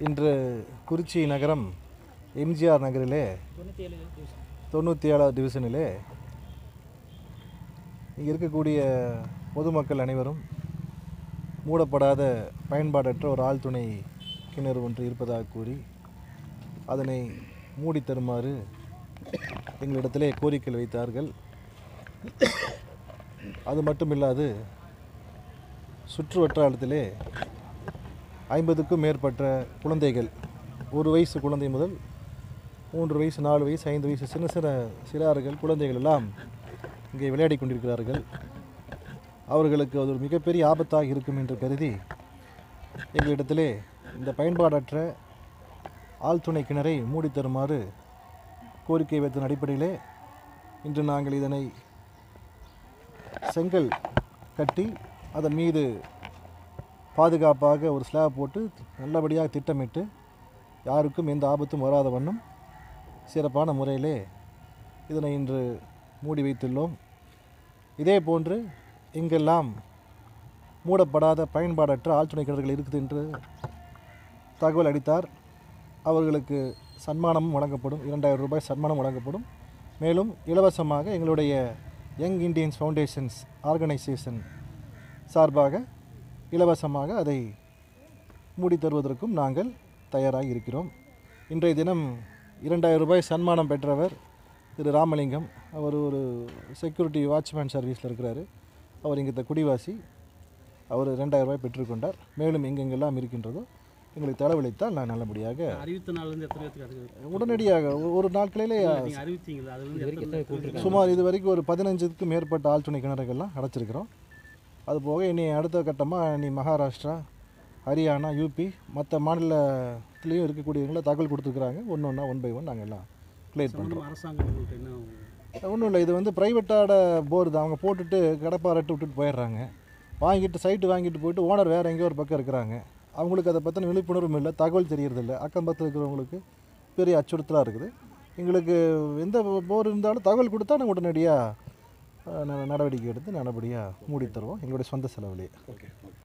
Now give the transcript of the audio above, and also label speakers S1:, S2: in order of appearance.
S1: இன்று குறிச்சி நகரம் எம்ஜிஆர் நகரிலே தொண்ணூற்றி ஏழாவது டிவிஷனிலே இங்கே இருக்கக்கூடிய பொதுமக்கள் அனைவரும் மூடப்படாத பயன்பாடற்ற ஒரு ஆழ்துணை கிணறு ஒன்று இருப்பதாக கூறி அதனை மூடி தருமாறு எங்களிடத்திலே கோரிக்கை வைத்தார்கள் அது மட்டுமில்லாது சுற்று வட்டாரத்திலே ஐம்பதுக்கும் மேற்பட்ட குழந்தைகள் ஒரு வயசு குழந்தை முதல் மூன்று வயசு நாலு வயசு ஐந்து வயசு சின்ன சின்ன சிறார்கள் குழந்தைகள் எல்லாம் இங்கே விளையாடி கொண்டிருக்கிறார்கள் அவர்களுக்கு அது ஒரு மிகப்பெரிய ஆபத்தாக இருக்கும் என்று கருதி எங்களிடத்திலே இந்த பயன்பாடற்ற ஆழ்துணை கிணறை மூடி தருமாறு கோரிக்கை வைத்ததன் அடிப்படையிலே இன்று நாங்கள் இதனை செங்கல் கட்டி அதன் மீது பாதுகாப்பாக ஒரு ஸ்லாப் போட்டு நல்லபடியாக திட்டமிட்டு யாருக்கும் எந்த ஆபத்தும் வராத வண்ணம் சிறப்பான முறையிலே இதனை இன்று மூடி வைத்துள்ளோம் இதே போன்று எங்கெல்லாம் மூடப்படாத பயன்பாடற்ற ஆழ்துணை கிணறுகள் இருக்குது என்று தகவல் அளித்தார் அவர்களுக்கு சன்மானமும் வழங்கப்படும் இரண்டாயிரம் ரூபாய் சன்மானம் வழங்கப்படும் மேலும் இலவசமாக எங்களுடைய யங் இந்தியன்ஸ் ஃபவுண்டேஷன்ஸ் ஆர்கனைசேஷன் சார்பாக இலவசமாக அதை மூடி தருவதற்கும் நாங்கள் தயாராக இருக்கிறோம் இன்றைய தினம் இரண்டாயிரம் ரூபாய் சன்மானம் பெற்றவர் திரு ராமலிங்கம் அவர் ஒரு செக்யூரிட்டி வாட்ச்மேன் சர்வீஸில் இருக்கிறாரு அவர் இங்கே குடிவாசி அவர் ரெண்டாயிரம் ரூபாய் பெற்றுக்கொண்டார் மேலும் எங்கெங்கெல்லாம் இருக்கின்றதோ எங்களுக்கு தலைவலித்தால் நான் நல்லபடியாக
S2: அறிவித்த நாள்லேருந்து எத்தனை பேருக்கு அது
S1: உடனடியாக ஒரு- ஒரு நாட்களிலே
S2: நீங்கள் அறிவித்தீங்களா அது வந்து எத்தனை பேருக்கு
S1: சுமார் இது வரைக்கும் ஒரு பதினஞ்சுக்கும் மேற்பட்ட ஆழ்துணை கிணறுகள்லாம் அடைச்சிருக்கிறோம் அது போக இனி அடுத்த கட்டமாக இனி மகாராஷ்டிரா ஹரியானா யூபி மற்ற மாநிலத்திலையும் இருக்கக்கூடியவங்கள தகவல் கொடுத்துருக்குறாங்க ஒன்று ஒன்றா ஒன் பை ஒன் நாங்கள் எல்லாம் கிளியர் பண்ணுறோம்
S2: சம்பந்தமா அரசாங்கம் உங்கள்கிட்ட என்ன
S1: ஒன்றும் இல்லை இது வந்து ப்ரைவேட்டான போர் தான் அவங்க போட்டுட்டு கடப்பாரட்டு விட்டுட்டு போயிடுறாங்க வாங்கிட்டு சைட்டு வாங்கிட்டு போயிட்டு ஓனர் வேறு எங்கேயோ ஒரு பக்கம் இருக்கிறாங்க அவங்களுக்கு அதை பற்றின விழிப்புணர்வும் இல்லை தகவல் தெரியறதில்ல அக்கம் பக்கத்தில் இருக்கிறவங்களுக்கு பெரிய அச்சுறுத்தலாக இருக்குது எங்களுக்கு எந்த போர் இருந்தாலும் தகவல் கொடுத்தா நாங்கள் உடனடியாக நடவடிக்கை எடுத்து நல்லபடியாக மூடி தருவோம் எங்களுடைய சொந்த செலவுலேயே
S3: ஓகே